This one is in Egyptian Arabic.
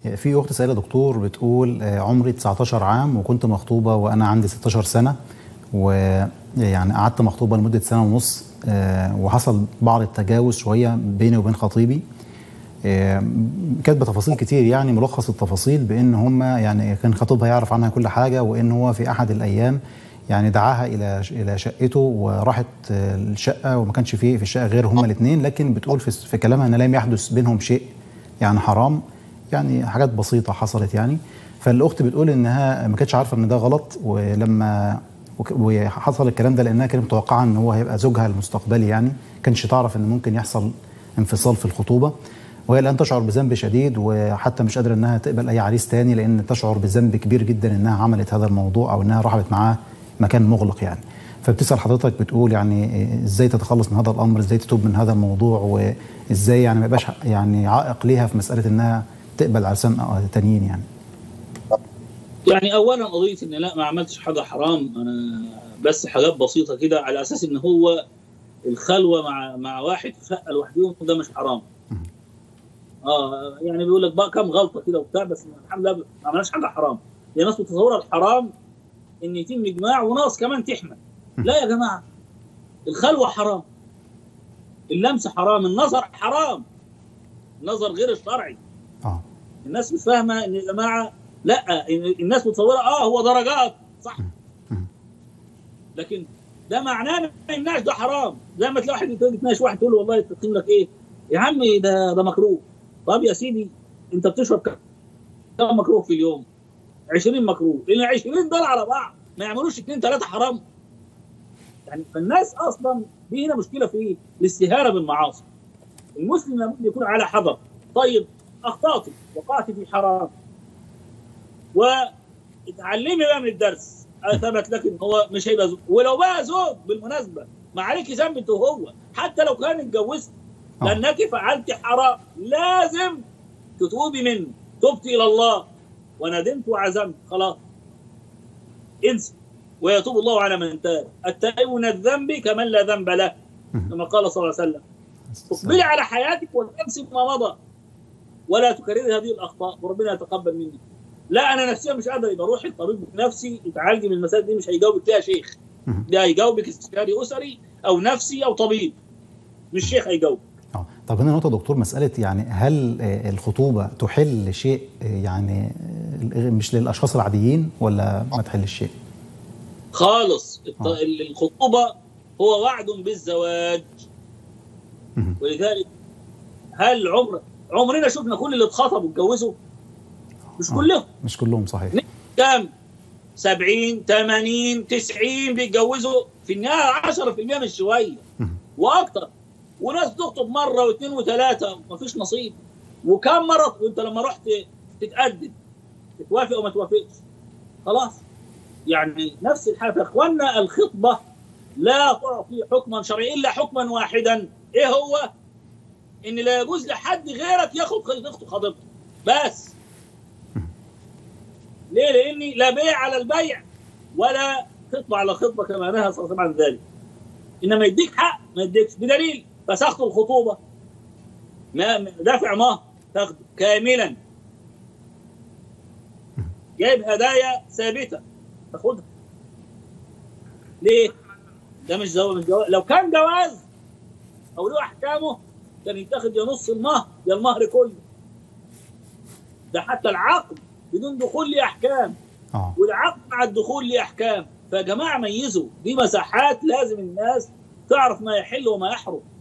في اخت سائله دكتور بتقول آه، عمري 19 عام وكنت مخطوبه وانا عندي 16 سنه ويعني قعدت مخطوبه لمده سنه ونص آه، وحصل بعض التجاوز شويه بيني وبين خطيبي آه، كاتبه تفاصيل كتير يعني ملخص التفاصيل بان هم يعني كان خطيبها يعرف عنها كل حاجه وان هو في احد الايام يعني دعاها الى الى شقته وراحت آه، الشقه وما كانش فيه في الشقه غير هما الاثنين لكن بتقول في في كلامها ان لم يحدث بينهم شيء يعني حرام يعني حاجات بسيطه حصلت يعني فالاخت بتقول انها ما كانتش عارفه ان ده غلط ولما وك- وحصل الكلام ده لانها كانت متوقعه ان هو هيبقى زوجها المستقبلي يعني كانش تعرف ان ممكن يحصل انفصال في الخطوبه وهي الان تشعر بذنب شديد وحتى مش قادره انها تقبل اي عريس تاني لان تشعر بذنب كبير جدا انها عملت هذا الموضوع او انها رحبت معاه مكان مغلق يعني فبتسال حضرتك بتقول يعني ازاي تتخلص من هذا الامر ازاي تتوب من هذا الموضوع وازاي يعني ما يبقاش يعني عائق ليها في مساله انها تقبل عرسان تانيين يعني يعني اولا قضيه ان لا ما عملتش حاجه حرام انا بس حاجات بسيطه كده على اساس ان هو الخلوه مع مع واحد في شقه لوحدهم ده مش حرام اه يعني بيقول لك بقى كم غلطه كده وبتاع بس الحمد لله ما عملناش حاجه حرام هي ناس متصوره الحرام ان يتم اجماع وناس كمان تحمل لا يا جماعه الخلوه حرام اللمس حرام النظر حرام النظر غير الشرعي اه الناس مش فاهمه ان يا جماعه لا إن الناس متصوره اه هو درجات صح مم. لكن ده معناه ما يمنعش ده حرام زي ما تلاقي واحد تيجي تناقش واحد تقول له والله تقيم لك ايه يا عم ده ده مكروه طب يا سيدي انت بتشرب كم كم مكروه في اليوم 20 مكروه لان 20 دول على بعض ما يعملوش اثنين ثلاثه حرام يعني فالناس اصلا دي هنا مشكله في ايه؟ الاستهانه بالمعاصي المسلم لابد يكون على حذر طيب اخطات وقعت في حرام واتعلمي بقى من الدرس ثبت لك ان هو مش هيبقى زوج ولو بقى زوج بالمناسبه ما عليك ذنب انت وهو حتى لو كان اتجوزت آه. لانك فعلت حرام لازم تتوبي منه تبت الى الله وندمت وعزمت خلاص انسى ويتوب الله على من تاب التائب من الذنب كمن لا ذنب له مم. كما قال صلى الله عليه وسلم اقبلي على حياتك وتنسي ما مضى ولا تكرري هذه الاخطاء وربنا يتقبل منك لا انا نفسيا مش قادر يبقى روحي الطبيب نفسي يتعالجي من المسائل دي مش هيجاوبك فيها شيخ مم. ده هيجاوبك استشاري اسري او نفسي او طبيب مش شيخ هيجاوب اه طب هنا نقطة دكتور مسألة يعني هل آه، الخطوبة تحل شيء آه، يعني آه، مش للأشخاص العاديين ولا ما تحلش شيء؟ خالص الط- آه. الخطوبه هو وعد بالزواج مم. ولذلك هل عمر عمرنا شفنا كل اللي اتخطبوا واتجوزوا مش آه. كلهم مش كلهم صحيح كام 70 80 90 بيتجوزوا في النهايه 10% مش شويه مم. واكتر وناس تخطب مره واثنين وثلاثه مفيش نصيب وكم مره وانت لما رحت تتقدم تتوافق او ما توافقش خلاص يعني نفس الحاله يا اخوانا الخطبه لا تعطي حكما شرعيا الا حكما واحدا ايه هو؟ ان لا يجوز لحد غيرك ياخد يخطب خطيبته بس ليه؟ لاني لا بيع على البيع ولا خطبه على خطبه كما نهى صلى الله عليه وسلم عن ذلك انما يديك حق ما يديكش بدليل فسخت الخطوبه ما ما- دافع مهر تاخده كاملا جايب هدايا ثابته تاخدها ليه؟ ده مش زواج مش جواز لو كان جواز او له احكامه كان يتاخد يا نص المهر يا المهر كله ده حتى العقد بدون دخول ليه احكام اه والعقد مع الدخول ليه احكام فيا جماعه ميزوا دي مساحات لازم الناس تعرف ما يحل وما يحرم